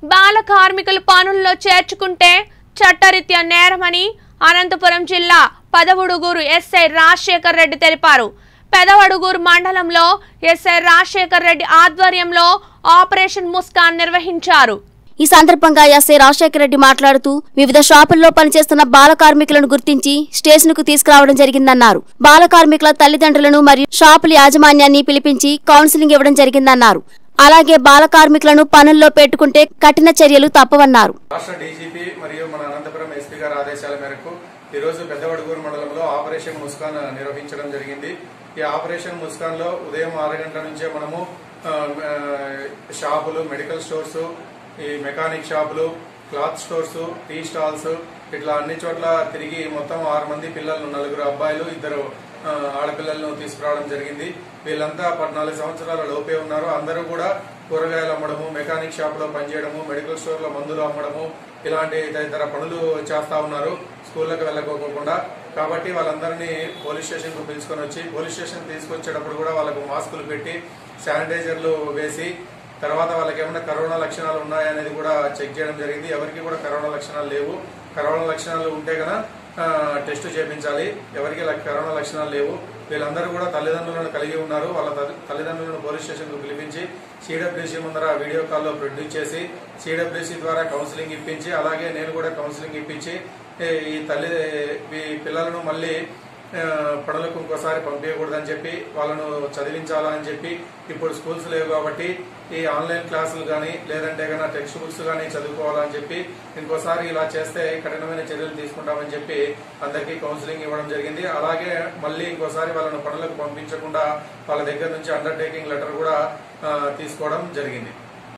బాల కార్మికులు పనుల్లో చేర్చుకుంటే చట్టరీత్యా నేరమని అనంతపురం జిల్లా పదవుడుగూరు ఎస్ఐ రాజశేఖర్ రెడ్డి తెలిపారు పెదవడుగూరు మండలంలో ఎస్ఐ రాజశేఖర్ రెడ్డి ఆధ్వర్యంలో ఆపరేషన్ ముస్కాన్ నిర్వహించారు ఈ సందర్భంగా ఎస్ఐ రాజశేఖర రెడ్డి మాట్లాడుతూ వివిధ షాపుల్లో పనిచేస్తున్న బాల కార్మికులను గుర్తించి స్టేషన్ కు తీసుకురావడం జరిగిందన్నారు బాల కార్మికుల తల్లిదండ్రులను మరియు షాపుల యాజమాన్యాన్ని పిలిపించి కౌన్సిలింగ్ ఇవ్వడం జరిగిందన్నారు అలాగే బాల కార్మికులను పనుల్లో పెట్టుకుంటే కఠిన చర్యలు తప్పవన్నారు రాష్ట్ర డీజీపీ మరియు మన అనంతపురం ఎస్పీ గారి ఆదేశాల మేరకు ఈరోజు పెద్దవడుగూరు మండలంలో ఆపరేషన్ ముస్కాన్ నిర్వహించడం జరిగింది ఈ ఆపరేషన్ ముస్కాన్ లో ఉదయం ఆరు గంటల నుంచే మనము ఆ, ఆ, షాపులు మెడికల్ స్టోర్స్ ఈ మెకానిక్ షాపులు క్లాత్ స్టోర్స్ టీ స్టాల్స్ ఇట్లా అన్ని చోట్ల తిరిగి మొత్తం ఆరు మంది పిల్లలు నలుగురు అబ్బాయిలు ఇద్దరు ఆ, ఆడపిల్లలను తీసుకురావడం జరిగింది వీళ్ళంతా పద్నాలుగు సంవత్సరాల లోపే ఉన్నారు అందరూ కూడా కూరగాయలు అమ్మడము మెకానిక్ షాప్ లో పనిచేయడము మెడికల్ స్టోర్ లో మందులు అమ్మడము ఇలాంటి తదితర పనులు చేస్తా ఉన్నారు స్కూళ్ళకి వెళ్ళకోకుండా కాబట్టి వాళ్ళందరినీ పోలీస్ స్టేషన్ కు పిలుచుకొని వచ్చి పోలీస్ స్టేషన్ తీసుకొచ్చేటప్పుడు కూడా వాళ్ళకు మాస్కులు పెట్టి శానిటైజర్లు వేసి తర్వాత వాళ్ళకి ఏమైనా కరోనా లక్షణాలు ఉన్నాయనేది కూడా చెక్ చేయడం జరిగింది ఎవరికి కూడా కరోనా లక్షణాలు లేవు కరోనా లక్షణాలు ఉంటే గన ఆ, టెస్ట్ చేయించాలి ఎవరికి ల- కరోనా లక్షణాలు లేవు వీళ్ళందరూ కూడా తల్లిదండ్రులను కలిగి ఉన్నారు వాళ్ళ తల్లి- తల్లిదండ్రులను పోలీస్ స్టేషన్ కు పిలిపించి సిడబ్ల్యూసీ ముందర వీడియో కాల్లో ప్రొడ్యూస్ చేసి సిడబ్ల్యూసీ ద్వారా కౌన్సిలింగ్ ఇప్పించి అలాగే నేను కూడా కౌన్సిలింగ్ ఇప్పించి ఏ, ఈ తల్లి ఈ పిల్లలను మళ్ళీ ఆ, పనులకు ఇంకోసారి పంపించకూడదని చెప్పి వాళ్ళను చదివించాలని చెప్పి ఇప్పుడు స్కూల్స్ లేవు కాబట్టి ఈ ఆన్లైన్ క్లాసులు కానీ లేదంటే కన్నా టెక్స్ట్ బుక్స్ కానీ చదువుకోవాలని చెప్పి ఇంకోసారి ఇలా చేస్తే కఠినమైన చర్యలు తీసుకుంటామని చెప్పి అందరికీ కౌన్సిలింగ్ ఇవ్వడం జరిగింది అలాగే మళ్ళీ ఇంకోసారి వాళ్ళను పనులకు పంపించకుండా వాళ్ళ దగ్గర నుంచి అండర్టేకింగ్ లెటర్ కూడా ఆ, తీసుకోవడం జరిగింది